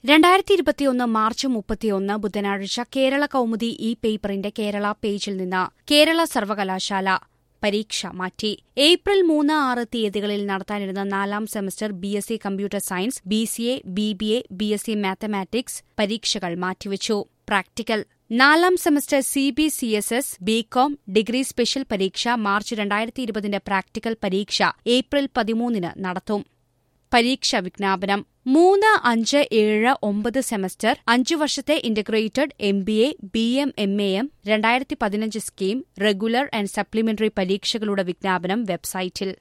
രണ്ടായിരത്തി ഇരുപത്തിയൊന്ന് മാർച്ച് മുപ്പത്തിയൊന്ന് ബുധനാഴ്ച കേരള കൗമുദി ഇ പേപ്പറിന്റെ കേരള പേജിൽ നിന്ന് കേരള സർവകലാശാല പരീക്ഷ മാറ്റി ഏപ്രിൽ മൂന്ന് ആറ് തീയതികളിൽ നടത്താനിരുന്ന നാലാം semester B S C computer science B C A B B A B S C mathematics പരീക്ഷകൾ മാറ്റിവച്ചു പ്രാക്ടിക്കൽ നാലാം semester C B C S S B Com degree special പരീക്ഷ മാർച്ച് രണ്ടായിരത്തി ഇരുപതിന്റെ പ്രാക്ടിക്കൽ പരീക്ഷ ഏപ്രിൽ പതിമൂന്നിന് നടത്തും പരീക്ഷ വിജ്ഞാപനം മൂന്ന് അഞ്ച് ഏഴ് ഒമ്പത് സെമസ്റ്റർ അഞ്ചു വർഷത്തെ integrated M B A B M M A M രണ്ടായിരത്തി പതിനഞ്ച് സ്കീം റെഗുലർ ആൻഡ് സപ്ലിമെന്ററി പരീക്ഷകളുടെ വിജ്ഞാപനം വെബ്സൈറ്റിൽ